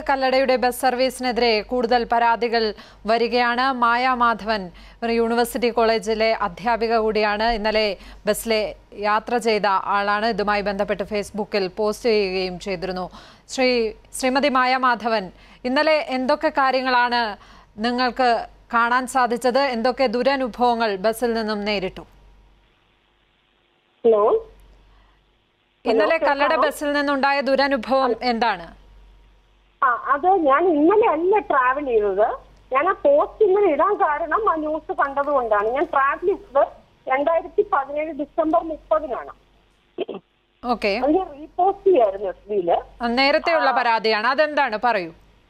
കല്ലടയുടെ bus സർവീസിനെതിരെ കൂടുതൽ പരാതികൾ വരികയാണ് മായ മാധവൻ ഒരു യൂണിവേഴ്സിറ്റി കോളേജിലെ അധ്യാപിക കൂടിയാണ് ഇന്നലെ ബസ്സിലെ യാത്ര ചെയ്ത ആളാണ് ഇതുമായി ബന്ധപ്പെട്ട് ഫേസ്ബുക്കിൽ പോസ്റ്റ് ചെയ്യുകയും ചെയ്തിരുന്നു ശ്രീ ശ്രീമതി മായ മാധവൻ ഇന്നലെ എന്തൊക്കെ കാര്യങ്ങളാണ് നിങ്ങൾക്ക് കാണാൻ സാധിച്ചത് എന്തൊക്കെ ദുരനുഭവങ്ങൾ ബസ്സിൽ നിന്നും നേരിട്ടു ഹലോ ഇന്നലെ കല്ലട ബസ്സിൽ നിന്നുണ്ടായ ദുരനുഭവം എന്താണ് ആ അത് ഞാൻ ഇന്നലെ അല്ല ട്രാവൽ ചെയ്തത് ഞാൻ ആ പോസ്റ്റ് ഇന്നലെ ഇടാൻ കാരണം ആ ന്യൂസ് കണ്ടതുകൊണ്ടാണ് ഞാൻ ട്രാവൽ ചെയ്തത് രണ്ടായിരത്തി പതിനേഴ് ഡിസംബർ മുപ്പതിനാണ് ഓക്കെ അത് ഞാൻ റീപോസ്റ്റ് ചെയ്യായിരുന്നു എഫ് ബിയില് നേരത്തെയുള്ള പരാതിയാണ് അതെന്താണ് പറയൂ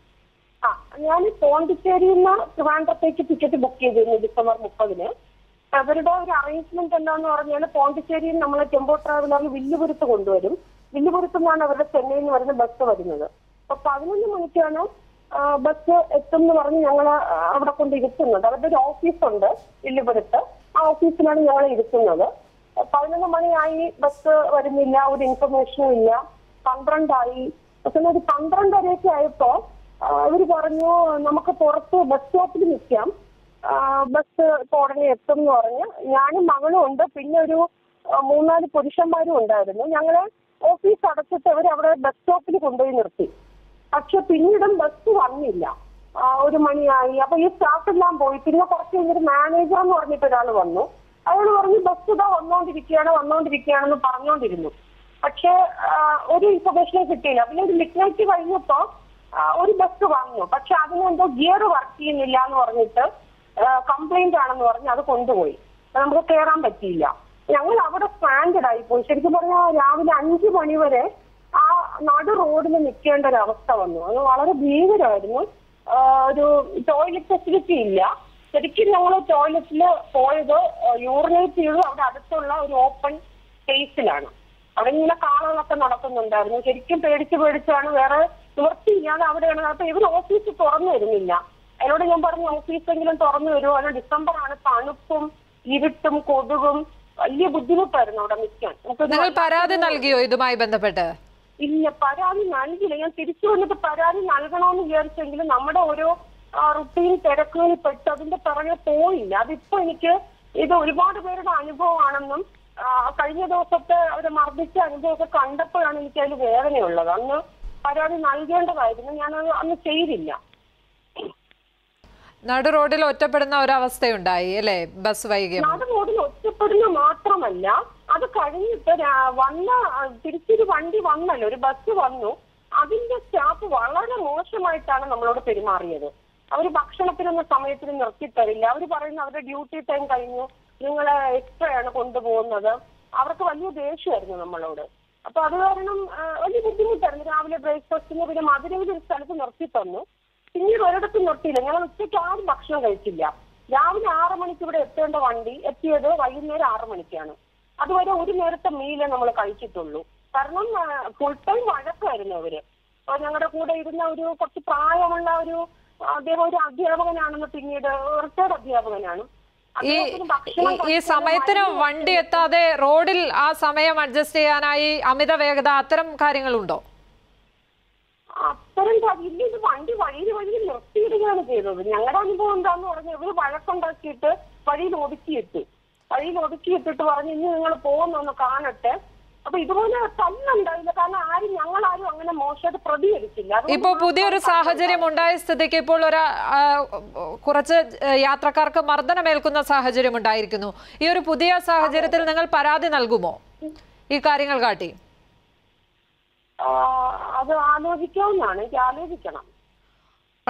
ആ ഞാൻ പോണ്ടിച്ചേരിയിൽ നിന്ന് ട്രിവാൻഡ്രത്തേക്ക് ടിക്കറ്റ് ബുക്ക് ചെയ്തിരുന്നു ഡിസംബർ മുപ്പതിന് അവരുടെ ഒരു അറേഞ്ച്മെന്റ് എന്താന്ന് പറഞ്ഞാൽ പോണ്ടിച്ചേരിയിൽ നമ്മളെ ടെമ്പോ ട്രാവലറിൽ വില്ലുപുരത്ത് കൊണ്ടുവരും വില്ലുപുരത്ത് നിന്നാണ് അവരുടെ ചെന്നൈയിൽ നിന്ന് വരുന്ന ബസ് വരുന്നത് അപ്പൊ പതിനൊന്ന് മണിക്കാണ് ആ, ബസ് എത്തും എന്ന് പറഞ്ഞ് ഞങ്ങൾ അവിടെ കൊണ്ട് ഇരുത്തുന്നത് അവരുടെ ഒരു ഓഫീസുണ്ട് വില്ലുപുരത്ത് ആ ഓഫീസിലാണ് ഞങ്ങൾ ഇരുത്തുന്നത് പതിനൊന്ന് മണിയായി ബസ് വരുന്നില്ല ഒരു ഇൻഫർമേഷനും ഇല്ല പന്ത്രണ്ടായി പക്ഷെ ഒരു പന്ത്രണ്ടരയൊക്കെ ആയപ്പോ ആ, അവര് പറഞ്ഞു നമുക്ക് പുറത്ത് ബസ് സ്റ്റോപ്പിൽ നിൽക്കാം ആ, ബസ് ഇപ്പൊ ഉടനെ എത്തും എന്ന് പറഞ്ഞ് ഞാനും മകളും ഉണ്ട് പിന്നെ ഒരു ആ, മൂന്നാല് പുരുഷന്മാരും ഉണ്ടായിരുന്നു ഞങ്ങള് ഓഫീസ് അടച്ചിട്ട് അവർ അവിടെ ബസ് സ്റ്റോപ്പിൽ കൊണ്ടുപോയി നിർത്തി പക്ഷെ പിന്നീടും ബസ് വന്നില്ല ആ, ഒരു മണിയായി അപ്പൊ ഈ സ്റ്റാഫ് എല്ലാം പോയി പിന്നെ കുറച്ച് കഴിഞ്ഞൊരു മാനേജർ എന്ന് പറഞ്ഞിട്ട് ഒരാൾ വന്നു അയാൾ പറഞ്ഞു ബസ് ഇതാ വന്നോണ്ടിരിക്കുകയാണ് വന്നോണ്ടിരിക്കുകയാണെന്ന് പറഞ്ഞോണ്ടിരുന്നു പക്ഷെ ആ, ഒരു ഇൻഫർമേഷനും കിട്ടിയില്ല പിന്നെ ഒരു മിഡ് നൈറ്റ് കഴിഞ്ഞപ്പോ ആ, ഒരു ബസ് വന്നു പക്ഷെ അതിനെന്തോ ഗിയർ വർക്ക് ചെയ്യുന്നില്ല എന്ന് പറഞ്ഞിട്ട് കംപ്ലൈന്റ് ആണെന്ന് പറഞ്ഞ് അത് കൊണ്ടുപോയി അപ്പൊ നമുക്ക് കയറാൻ പറ്റിയില്ല ഞങ്ങൾ അവിടെ സ്റ്റാൻഡേർഡ് ആയി പോയി ശരിക്കും പറഞ്ഞാൽ രാവിലെ അഞ്ചു മണി വരെ ആ നടു റോഡിൽ നിൽക്കേണ്ട ഒരു അവസ്ഥ വന്നു അത് വളരെ ഭീകരമായിരുന്നു ആ, ഒരു ടോയ്ലറ്റ് ഫെസിലിറ്റി ഇല്ല ശരിക്കും ഞങ്ങൾ ടോയ്ലറ്റിൽ പോയത് യൂറിനേറ്റ് ചെയ്തത് അവിടെ അടുത്തുള്ള ഒരു ഓപ്പൺ സ്പേസിലാണ് അവിടെ ഇങ്ങനെ കാണാനൊക്കെ നടക്കുന്നുണ്ടായിരുന്നു ശരിക്കും പേടിച്ച് പേടിച്ചാണ് വേറെ നിവൃത്തിയില്ലാതെ അവിടെയാണ് അപ്പൊ ഇവർ ഓഫീസ് തുറന്നു വരുന്നില്ല അതിനോട് ഞാൻ പറഞ്ഞു ഓഫീസെങ്കിലും തുറന്നു വരുമോ അത് ഡിസംബർ ആണ് തണുപ്പും ഇരുട്ടും കൊതുകും വലിയ ബുദ്ധിമുട്ടായിരുന്നു അവിടെ നിൽക്കാൻ നമുക്കൊരു നിങ്ങൾ പരാതി നൽകിയോ ഇതുമായി ബന്ധപ്പെട്ട് ഇല്ല പരാതി നൽകില്ല ഞാൻ തിരിച്ചു വന്നിട്ട് പരാതി നൽകണമെന്ന് വിചാരിച്ചെങ്കിലും നമ്മുടെ ഓരോ റുട്ടീൻ തിരക്കുകളിൽ പെട്ട് അതിന്റെ പിറകെ പോയില്ല അതിപ്പോ എനിക്ക് ഇത് ഒരുപാട് പേരുടെ അനുഭവമാണെന്നും ആ, കഴിഞ്ഞ ദിവസത്തെ അവരെ മർദ്ദിച്ച അനുഭവമൊക്കെ കണ്ടപ്പോഴാണ് എനിക്ക് അതിൽ വേദനയുള്ളത് അന്ന് പരാതി നൽകേണ്ടതായിരുന്നു ഞാനത് അന്ന് ചെയ്തില്ല നടു റോഡിൽ ഒറ്റപ്പെടുന്ന ഒരവസ്ഥയുണ്ടായി അല്ലേ ബസ് വൈകിയം നാട് റോഡിൽ ഒറ്റപ്പെടുന്ന മാത്രമല്ല അത് കഴിഞ്ഞിട്ട് രാ- വന്ന ആ, തിരിച്ചൊരു വണ്ടി വന്നല്ലോ ഒരു ബസ് വന്നു അതിന്റെ സ്റ്റാഫ് വളരെ മോശമായിട്ടാണ് നമ്മളോട് പെരുമാറിയത് അവർ ഭക്ഷണത്തിനൊന്നും സമയത്തിന് നിർത്തിത്തരില്ല അവർ പറയുന്ന അവരുടെ ഡ്യൂട്ടി ടൈം കഴിഞ്ഞു നിങ്ങളെ എക്സ്ട്രാ ആണ് കൊണ്ടുപോകുന്നത് അവർക്ക് വലിയ ദേഷ്യമായിരുന്നു നമ്മളോട് അപ്പൊ അത് കാരണം ആ, വലിയ ബുദ്ധിമുട്ടായിരുന്നു രാവിലെ ബ്രേക്ക്ഫാസ്റ്റിന് പിന്നെ മധുരയിൽ ഒരു സ്ഥലത്ത് നിർത്തി തന്നു പിന്നീട് ഒരിടത്തും നിർത്തിയില്ല ഞങ്ങൾ ഉച്ചയ്ക്ക് ആരും ഭക്ഷണം കഴിച്ചില്ല രാവിലെ ആറ് മണിക്ക് ഇവിടെ എത്തേണ്ട വണ്ടി എത്തിയത് വൈകുന്നേരം ആറ് മണിക്കാണ് അതുവരെ ഒരു നേരത്തെ മീലേ നമ്മൾ കഴിച്ചിട്ടുള്ളൂ കാരണം ഫുൾ ടൈം വഴക്കായിരുന്നു അവര് അപ്പൊ ഞങ്ങളുടെ കൂടെ ഇരുന്ന ഒരു കുറച്ച് പ്രായമുള്ള ഒരു അദ്ദേഹം ഒരു അധ്യാപകനാണെന്ന് പിന്നീട് റിട്ടയർഡ് അധ്യാപകനാണ് ഈ അദ്ദേഹത്തിന് ഭക്ഷണം ഈ- ഈ കഴിക്കാനും സമയത്തിന് മരുന്ന് വണ്ടി എത്താതെ റോഡിൽ ആ സമയം അഡ്ജസ്റ്റ് ചെയ്യാനായി അമിത വേഗത അത്തരം കാര്യങ്ങളുണ്ടോ അത്തരം ഇല്ല ഇത് വണ്ടി വഴിയിൽ വഴിയിൽ നിർത്തിയിടുകയാണ് ചെയ്തത് ഞങ്ങളുടെ അനുഭവം എന്താന്ന് പറഞ്ഞാൽ ഇവര് വഴക്കുണ്ടാക്കിയിട്ട് വഴിയിൽ ഒതുക്കിയിട്ടു വഴിയിൽ ഒതുക്കിയിട്ടിട്ട് പറഞ്ഞു ഇനി നിങ്ങൾ പോകുന്നൊന്ന് കാണട്ടെ അപ്പൊ ഇതുപോലെ തല്ലുണ്ടായില്ല കാരണം ആരും ഞങ്ങളാരും അങ്ങനെ മോശമായിട്ട് പ്രതികരിച്ചില്ല അതുകൊണ്ട് ഇപ്പോ പുതിയൊരു സാഹചര്യം ഉണ്ടായ സ്ഥിതിക്ക് ഇപ്പോൾ ഒരു ആ, കുറച്ച് യാത്രക്കാർക്ക് മർദ്ദനമേൽക്കുന്ന സാഹചര്യം ഉണ്ടായിരിക്കുന്നു ഈ ഒരു പുതിയ സാഹചര്യത്തിൽ നിങ്ങൾ പരാതി നൽകുമോ ഈ കാര്യങ്ങൾ കാട്ടി ആ, അത് ആലോചിക്കാവുന്നതാണ് എനിക്ക് ആലോചിക്കണം